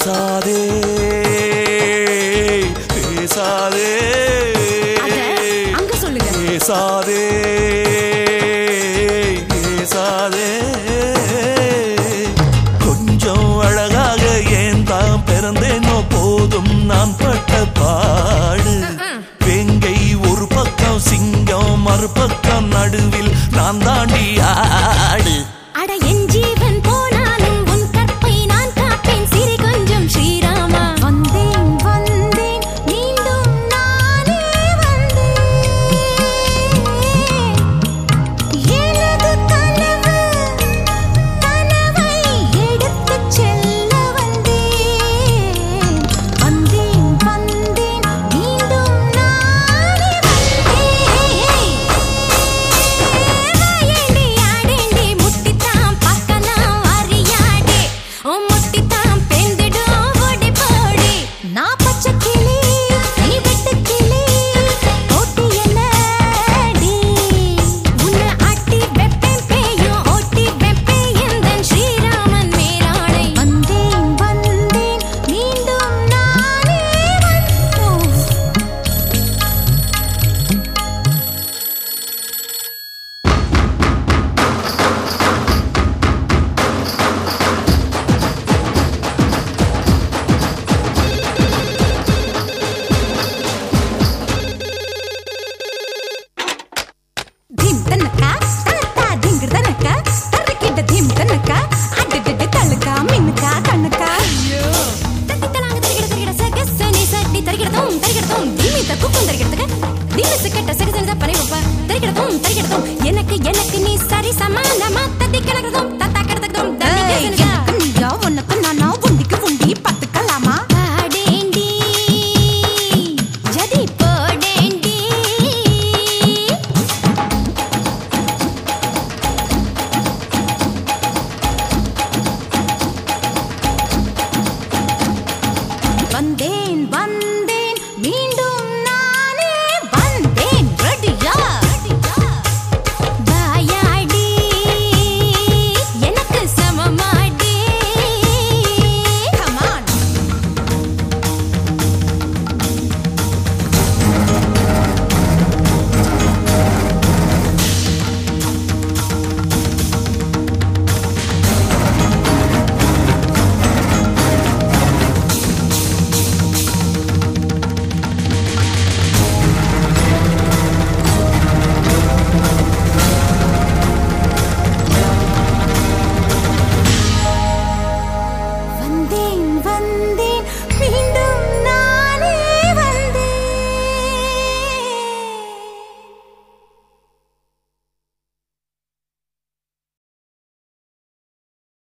பேசாதே பேசாதே அத அங்க சொல்லுங்க பேசாதே பேசாதே கொஞ்சம் அழகாக ஏன் தான் பிறந்தேனோ போதும் நான் பட்ட பாடு வேங்கை ஒரு பக்கம் சிங்கம் மறுபக்கம் நடுவில் நான் தாண்டி ஆடு அட என் ஜீவன் போனாலும் உன் கற்பை நான் காப்பேன் சிறு கொஞ்சம் ஸ்ரீராமா வந்தேன் வந்தேன் மீண்டும் நானே வந்தேன் எனது கனவு கனவை எடுத்துச் செல்ல வந்தேன் வந்தேன் வந்தேன் மீண்டும் நானே வந்தேன் வாயேண்டி ஆடேண்டி முட்டித்தான் பார்க்கலாம் அறியாடே ஓ முட்டித்தான் பெந்திடும் ஓடி போடி நான் பச்சை கிளி நீ வெட்டு கிளி ஓட்டி என்னடி உன்னை ஆட்டி வெப்பேன் பேயும் ஓட்டி வெப்பேன் எந்தன் ஸ்ரீராமன் மேலாடை வந்தேன் வந்தேன் மீண்டும் நானே வந்தேன் ಧಿಮ್ ತನಕ ತಾತ ಧಿಂಗ್ರ ತನಕ ತರಕಿಡ್ಡ ಧಿಮ್ ತನಕ ಅಡ್ಡಡ್ಡ ತಳಕ ಮಿನ್ಕ ತನಕ தட்டி தலாங்க தரிகிட தரிகிட சகசனி சட்டி தரிகிடதும் தரிகிடதும் திமித்த குக்கும் தரிகிடத்துக்கு தினசு கெட்ட சகசனி பனை வைப்ப தரிகிடதும் தரிகிடதும் எனக்கு எனக்கு நீ சரி சமானமா தட்டி கிடக்கிறதும்